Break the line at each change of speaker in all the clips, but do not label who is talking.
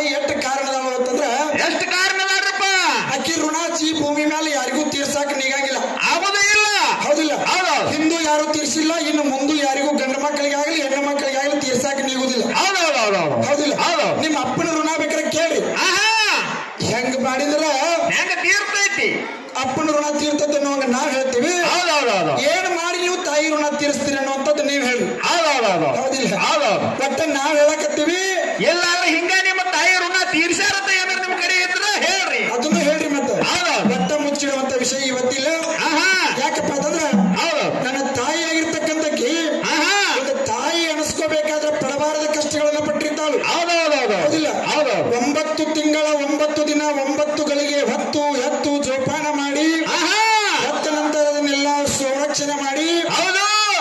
ತಾಯಿ ಎಷ್ಟು ಕಾರಣದವ ಅಂತಂದ್ರ
ಎಷ್ಟು ಕಾರಣದಾರಪ್ಪ
ಅಕ್ಕಿ ಋಣ ಈ ಭೂಮಿ ಮೇಲೆ ಯಾರಿಗೂ ತೀರ್ಸಾಕ ನೀಗಂಗಿಲ್ಲ
ಆಗುದೇ ಇಲ್ಲ
ಹೌದಿಲ್ಲ
ಹೌದೌದು
ಹಿಂದೂ ಯಾರು ತೀರ್ಸಿಲ್ಲ ಇನ್ನು ಮುಂದೆ ಯಾರಿಗೂ ಗಂಡು ಮಕ್ಕಳಿಗಾಗಲಿ ಹೆಣ್ಣು ಮಕ್ಕಳಿಗಾಗಲಿ ತೀರ್ಸಾಕ ನೀಗುದಿಲ್ಲ
ಹೌದೌದು
ಹೌದಿಲ್ಲ
ಹೌದೌದು
ನಿಮ್ಮ ಅಪ್ಪನ ಋಣ ಬೇಕಾದ್ರೆ ಕೇಳಿ
ಆಹಾ
ಹೆಂಗ್ ಮಾಡಿದ್ರ
ಹೆಂಗ ತೀರ್ತೈತಿ
ಅಪ್ಪನ ಋಣ ತೀರ್ತದೆ ಅನ್ನೋಂಗ ನಾವ್ ಹೇಳ್ತೀವಿ
ಹೌದೌದು
ಏನ್ ಮಾಡಿ ನೀವು ತಾಯಿ ಋಣ ತೀರಿಸ್ತೀರಿ ಅನ್ನುವಂಥದ್ದು ನೀವ್ ಹೇಳಿ
ಹೌದೌದು
ಹೌದಿಲ್ಲ
ಹೌದೌದು
ಒಟ್ಟ ನಾವ್ ಹೇಳಕತ್ತೀವಿ
ಎಲ್ಲಾದ್ರೂ ಹಿಂಗ ನಿಮ್ಮ ತಾಯಿ ಋಣ ತೀರ್ಸ್ಯಾರತ್ತ ಏನಾರ ನಿಮ್ ಕಡೆ ಇದ್ರ ಹೇಳ್ರಿ
ಅದನ್ನು ಹೇಳ್ರಿ ಮತ್ತೆ
ಹೌದೌದು
ಒಟ್ಟ ಮುಚ್ಚಿಡುವಂತ ವಿಷಯ ಇವತ್ತಿಲ್ಲ
ಆಹಾ
ಯಾಕಪ್ಪ ಅಂತಂದ್ರ
ಹೌದು
ನನ್ನ ತಾಯಿ ಆಗಿರ್ತಕ್ಕಂಥಕ್ಕಿ
ಆಹಾ
ಒಂದು ತಾಯಿ ಅನಿಸ್ಕೋಬೇಕಾದ್ರೆ ಪಡಬಾರದ ಕಷ್ಟಗಳನ್ನ ಪಟ್ಟಿರ್ತಾಳು
ಹೌದೌದು
ಹೌದಿಲ್ಲ
ಹೌದೌದು
ಒಂಬತ್ತು ತಿಂಗಳ ಒಂಬತ್ತು ದಿನ ಒಂಬತ್ತು ಗಳಿಗೆ ಹೊತ್ತು ಎತ್ತು ಜೋಪಾನ ಮಾಡಿ
ಆಹಾ
ಹೊತ್ತ ನಂತರ ಅದನ್ನೆಲ್ಲ ಸಂರಕ್ಷಣೆ ಮಾಡಿ
ಹೌದು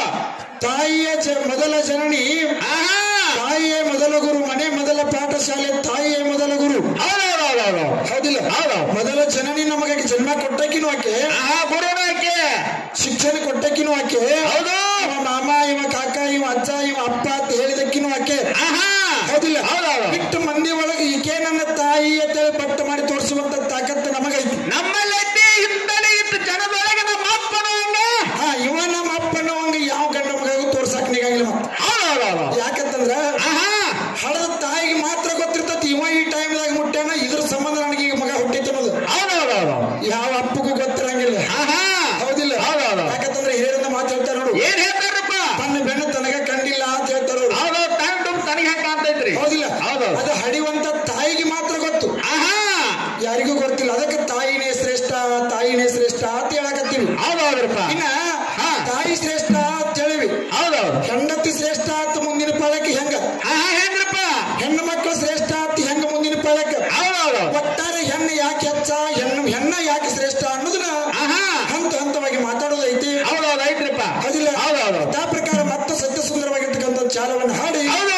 ತಾಯಿಯ ಜ- ಮೊದಲ ಜನನಿ
ಆಹಾ
ತಾಯಿಯೇ ಮೊದಲ ಗುರು ಮನೆ ಮೊದಲ ಪಾಠಶಾಲೆ ತಾಯಿಯೇ ಮೊದಲ ಗುರು
ಹೌದೌದು
ಹೌದಿಲ್ಲ
ಹೌದು.
ಮೊದಲ ಜನನಿ ನಮಗೆ ಜನ್ಮ ಕೊಟ್ಟಕ್ಕಿನೂ ಆಕೆ
ಆಹಾ ಗುರುನಾಕೆ
ಶಿಕ್ಷಣ ಕೊಟ್ಟಕ್ಕಿನೂ ಆಕೆ
ಹೌದು
ಇವ ಮಾಮ ಇವ ಕಾಕ ಇವ ಅಜ್ಜ ಇವ ಅಪ್ಪ ಅಂತ ಹೇಳಿದಕ್ಕಿನೂ ಆಕೆ
ಆಹಾ
ಹೌದಿಲ್ಲ
ಹೌದೌದು
ಬಿಟ್ಟು ಮಂದಿ ಒಳಗೆ ಈಕೆ ನನ್ನ ತಾಯಿ ಅಂತ ಹೇಳಿ ಪಟ್ಟು ಮಾಡಿ ತೋರಿಸುವಂತ ತಾಕತ್ತು ನಮಗೈತಿ
ನಮ್ಮಲ್ಲೈತಿ ಹಿಂದಲೇ ಇತ್ತು ಜನದೊಳಗೆ ನಮ್ಮ ಅಪ್ಪನ ಹಂಗ
ಹಾ ಇವ ನಮ್ಮ ಅಪ್ಪನ ಹಂಗ ಯಾವ ಗಂಡ ಮಗಳಿಗೂ ತೋರ್ಸಾಕ್ ನೀಗಾಗಿಲ್ಲ ಮತ್ತೆ
ಹೌದೌದು
ಯಾಕಂತಂದ್ರ
ಆಹಾ
ಹಳದ ತಾಯಿಗೆ ಮಾತ್ರ ಗೊತ್ತಿರ್ತತಿ ಇವ ಈ ಟೈಮ್ದಾಗ ಮುಟ್ಟ್ಯಾನ ಇದ್ರ ಸಂಬಂಧ ನನಗೆ ಈಗ ಮಗ ಹುಟ್ಟಿತ್ತು ಅನ್ನೋದು
ಹೌದೌದು
ಯಾವ ಅಪ್ಪಗೂ ಗೊತ್ತಿರಂಗಿಲ್ಲ
ಆಹಾ
ಹೌದಿಲ್ಲ
ಹೌದೌದು
ಯಾಕಂತಂದ್ರೆ ಹಿರಿಯರಿಂದ ಮಾತು ಹೇಳ್ತಾರೆ ನೋಡು
ಏನ್ ಹೇಳ್ತಾರಪ್ಪ
ತನ್ನ ಬೆನ್ನು ತನಗ ಕಂಡಿಲ್ಲ ಅಂತ ಹೇಳ್ತಾರೆ ಅವ್ರು.
ಹೌದೌದು ತಂಡು ತನಗೆ ಹೆಂಗ ಕಾಣ್ತೈತ್ರಿ
ಹೌದಿಲ್ಲ
ಹೌದೌದು
ಅದು ಹಡಿವಂತ ತಾಯಿಗೆ ಮಾತ್ರ ಗೊತ್ತು
ಆಹಾ
ಯಾರಿಗೂ ಗೊತ್ತಿಲ್ಲ ಅದಕ್ಕೆ ತಾಯಿನೇ ಶ್ರೇಷ್ಠ ತಾಯಿನೇ ಶ್ರೇಷ್ಠ ಅಂತ ಹೇಳಕತ್ತೀವಿ
ಹೌದೌದ್ರಪ್ಪ
ಇನ್ನ
ಹಾ.
ತಾಯಿ ಶ್ರೇಷ್ಠ ಅಂತ ಹೇಳಿವಿ
ಹೌದೌದು
ಹೆಂಡತಿ ಶ್ರೇಷ್ಠ ಅಂತ ಮುಂದಿನ ಪಾಳಕ್ಕೆ ಹೆಂಗ
ಆಹಾ ಹೆಂಗ್ರಪ್ಪ
ಹೆಣ್ಣು ಮಕ್ಕಳು ಶ್ರೇಷ್ಠ ಅಂತ ಹೆಂಗ ಮುಂದಿನ ಪಾಳಕ್ಕೆ
ಹೌದೌದು
ಒಟ್ಟಾರೆ ಹೆಣ್ಣು ಯಾಕೆ ಹೆಚ್ಚ ಹೆಣ್ಣು ಹೆಣ್ಣ ಯಾಕೆ ಶ್ರೇಷ್ಠ ಅನ್ನೋದನ್ನ
ಆಹಾ
ಹಂತ ಹಂತವಾಗಿ ಮಾತಾಡೋದೈತಿ
ಹೌದೌದು ಐತ್ರಿಪ್ಪ
ಹೌದಿಲ್ಲ
ಹೌದೌದು
ಆ ಪ್ರಕಾರ ಮತ್ತೆ ಸತ್ಯ ಸುಂದರವಾಗಿರ್ತಕ್ಕಂಥ ಚಾಲವನ್ನು ಹಾಡಿ
ಹೌದು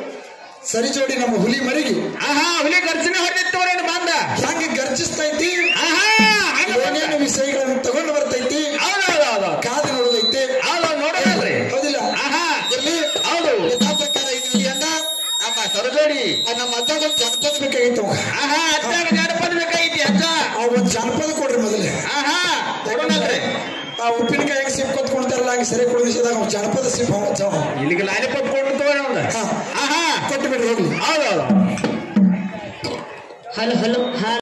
ಸರಿ ಜೋಡಿ ನಮ್ಮ ಹುಲಿ ಮರಿಗೆ
ಆಹಾ ಹುಲಿ ಗರ್ಜನೆ ಹೊಡೆದಿತ್ತವ್ರೇನು ಬಂದ
ಹಂಗೆ ಗರ್ಜಿಸ್ತೈತಿ
ಆಹಾ ಹಂಗ ಬಂದ.
ಏನೇನು ವಿಷಯಗಳನ್ನು ತಗೊಂಡು ಬರ್ತೈತಿ
ಹೌದೌದು
ಕಾದು ನೋಡೋದೈತಿ
ಹೌದೌದು ನೋಡೋದ್ರಿ
ಹೌದಿಲ್ಲ
ಆಹಾ
ಇರ್ಲಿ
ಹೌದು
ಆ ಪ್ರಕಾರ ಐತಿ ಅಣ್ಣ
ನಮ್ಮ ಸರಜೋಡಿ
ಆ ನಮ್ಮ ಅಜ್ಜಗ ಒಂದು ಜನಪದ ಬೇಕಾಗಿತ್ತು ಅವಾಗ.
ಆಹಾ ಅಜ್ಜಾಗ ಜಾನಪದ ಬೇಕಾಗಿತಿ ಅಜ್ಜ
ಆ ಒಂದು ಜನಪದ ಕೊಡ್ರಿ ಮೊದಲೇ
ಆಹಾ ಕೊಡೋಣಲ್ರಿ
ಆ ಉಪ್ಪಿನಕಾಯಿ ಹೆಂಗ್ ಸಿಪ್ ಕೊತ್ಕೊಂತಾರಲ್ಲ ಹಂಗೆ ಸರಿ ಕೊಡಿಸಿದಾಗ ಜನಪದ ಸಿಪ್ ಅವ ಅಜ್ಜ ಅವ.
ಇಲ್ಲಿಗೆ ಲಾಲಿಪಾಪ್ ಕೊಟ್ಟು ತಗೋಣ ಒಂದು
ಹಾ
ಆಹಾ
ಕೊಟ್ಟು ಬಿಡ್ರಿ ಹೋಗ್ಲಿ
ಹೌದೌದು
ಹಲೋ ಹಲೋ ಹಾ